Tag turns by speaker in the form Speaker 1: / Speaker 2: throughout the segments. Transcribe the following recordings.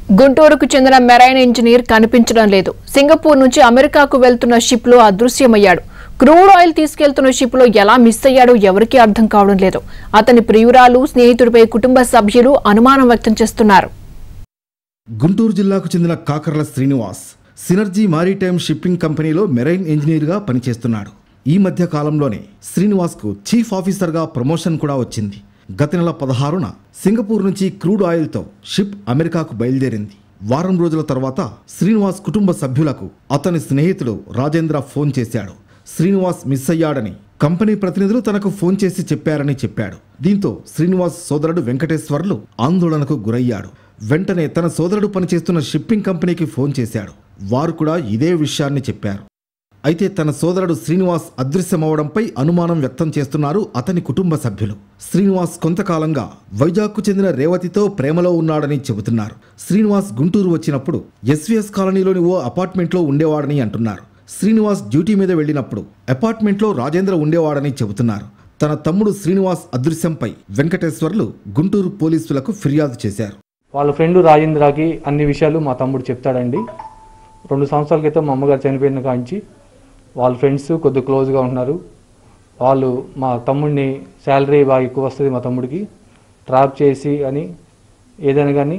Speaker 1: గుంటూరుకు చెందిన marine engineer కనిపించడం లేదు సింగపూర్ నుంచి అమెరికాకు వెళ్తున్న షిప్ లో అదృశ్యమయ్యాడు క్రూడ్ ఆయిల్ తీసుకెళ్తున్న షిప్ లో ఎలా మిస్ అయ్యాడో ఎవరికీ అర్థం కావడం లేదు అతని ప్రియురాలు స్నేహితుడిపై కుటుంబ సభ్యులు అనుమానం వ్యక్తం చేస్తున్నారు
Speaker 2: గుంటూరు జిల్లాకు చెందిన Kakarla Srinivas synergy maritime shipping కంపెనీలో మెరైన్ ఇంజనీర్గా పనిచేస్తున్నాడు ఈ మధ్య కాలంలోనే శ్రీనివాస్కు చీఫ్ ఆఫీసర్గా ప్రమోషన్ కూడా వచ్చింది గత నెల పదహారున సింగపూర్ నుంచి క్రూడ్ ఆయిల్తో షిప్ అమెరికాకు బయలుదేరింది వారం రోజుల తర్వాత శ్రీనివాస్ కుటుంబ సభ్యులకు అతని స్నేహితుడు రాజేంద్ర ఫోన్ చేశాడు శ్రీనివాస్ మిస్ అయ్యాడని కంపెనీ ప్రతినిధులు తనకు ఫోన్ చేసి చెప్పారని చెప్పాడు దీంతో శ్రీనివాస్ సోదరుడు వెంకటేశ్వర్లు ఆందోళనకు గురయ్యాడు వెంటనే తన సోదరుడు పనిచేస్తున్న షిప్పింగ్ కంపెనీకి ఫోన్ చేశాడు వారు కూడా ఇదే విషయాన్ని చెప్పారు అయితే తన సోదరుడు శ్రీనివాస్ అదృశ్యమవడంపై అనుమానం వ్యక్తం చేస్తున్నారు అతని కుటుంబ సభ్యులు శ్రీనివాస్ కొంతకాలంగా వైజాగ్కు చెందిన రేవతితో ప్రేమలో ఉన్నాడని చెబుతున్నారు శ్రీనివాస్ గుంటూరు వచ్చినప్పుడు ఎస్వీఎస్ కాలనీలోని ఓ అపార్ట్మెంట్లో ఉండేవాడని అంటున్నారు శ్రీనివాస్ డ్యూటీ మీద వెళ్ళినప్పుడు అపార్ట్మెంట్లో రాజేంద్ర ఉండేవాడని చెబుతున్నారు తన తమ్ముడు శ్రీనివాస్ అదృశ్యంపై వెంకటేశ్వర్లు గుంటూరు పోలీసులకు ఫిర్యాదు చేశారు
Speaker 3: వాళ్ళ ఫ్రెండ్ రాజేంద్రకి అన్ని విషయాలు మా తమ్ముడు చెప్తాడండి రెండు సంవత్సరాల క్రితం మా అమ్మగారు చనిపోయిన కాంచి వాళ్ళ ఫ్రెండ్స్ కొద్ది క్లోజ్గా ఉంటున్నారు వాళ్ళు మా తమ్ముడిని శాలరీ బాగా ఎక్కువ వస్తుంది మా తమ్ముడికి ట్రాప్ చేసి అని ఏదైనా కానీ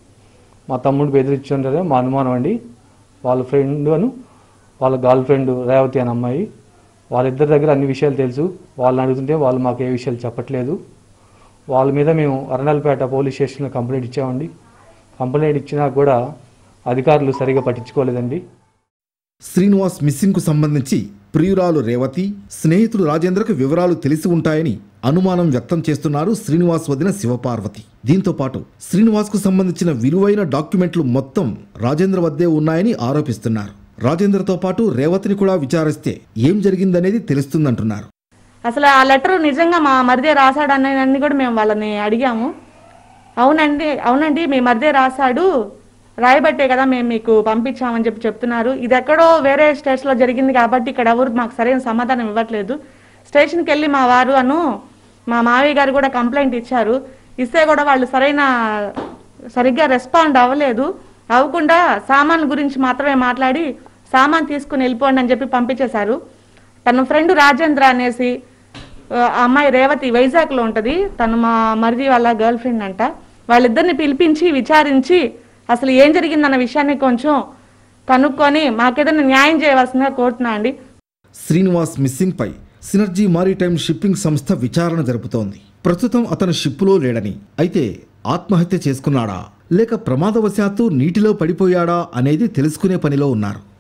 Speaker 3: మా తమ్ముడు బెదిరించుంటారే మా అనుమానం అండి వాళ్ళ ఫ్రెండ్ అను వాళ్ళ గర్ల్ ఫ్రెండ్ రేవతి అని అమ్మాయి వాళ్ళిద్దరి దగ్గర అన్ని విషయాలు తెలుసు వాళ్ళని అడుగుతుంటే వాళ్ళు మాకు ఏ విషయాలు చెప్పట్లేదు వాళ్ళ మీద మేము అరణాలపేట పోలీస్ స్టేషన్లో కంప్లైంట్ ఇచ్చామండి కంప్లైంట్ ఇచ్చినా కూడా అధికారులు సరిగా పట్టించుకోలేదండి
Speaker 2: శ్రీనివాస్ మిస్సింగ్కు సంబంధించి ప్రియురాలు రేవతి స్నేహితుడు రాజేంద్రకు వివరాలు తెలిసి ఉంటాయని అనుమానం వ్యక్తం చేస్తున్నారు శ్రీనివాస్ వదిన శివపార్వతి దీంతో పాటు శ్రీనివాస్కు సంబంధించిన విలువైన డాక్యుమెంట్లు మొత్తం రాజేంద్ర వద్దే ఉన్నాయని ఆరోపిస్తున్నారు రాజేంద్రతో పాటు రేవతిని కూడా విచారిస్తే ఏం జరిగిందనేది తెలుస్తుందంటున్నారు
Speaker 4: అసలు ఆ లెటర్ నిజంగా మా మరిదే రాశాడు అన్నీ కూడా మేము వాళ్ళని అడిగాము అవునండి అవునండి మీ మరిదే రాశాడు రాయబట్టే కదా మేము మీకు పంపించామని చెప్పి చెప్తున్నారు ఇది ఎక్కడో వేరే స్టేట్స్లో జరిగింది కాబట్టి ఇక్కడ ఎవరు మాకు సరైన సమాధానం ఇవ్వట్లేదు స్టేషన్కి వెళ్ళి మా వారు అను మా మావయ్య గారు కూడా కంప్లైంట్ ఇచ్చారు ఇస్తే కూడా వాళ్ళు సరైన సరిగ్గా రెస్పాండ్ అవ్వలేదు అవ్వకుండా సామాన్ గురించి మాత్రమే మాట్లాడి సామాన్ తీసుకుని వెళ్ళిపోండి అని చెప్పి పంపించేశారు తన ఫ్రెండ్ రాజేంద్ర అనేసి ఆ అమ్మాయి రేవతి వైజాగ్లో ఉంటుంది తను మా మరిది వాళ్ళ గర్ల్ ఫ్రెండ్ అంట వాళ్ళిద్దరిని పిలిపించి విచారించి అసలు ఏం జరిగిందన్న విషయాన్ని కొంచెం కనుక్కొని మాకేదైనా న్యాయం చేయవలసిందిగా కోరుతున్నా అండి
Speaker 2: శ్రీనివాస్ మిస్సింగ్ పై సినర్జీ మారిటైమ్ షిప్పింగ్ సంస్థ విచారణ జరుపుతోంది ప్రస్తుతం అతను షిప్పులో లేడని అయితే ఆత్మహత్య చేసుకున్నాడా లేక ప్రమాదవశాత్తు నీటిలో పడిపోయాడా అనేది తెలుసుకునే పనిలో ఉన్నారు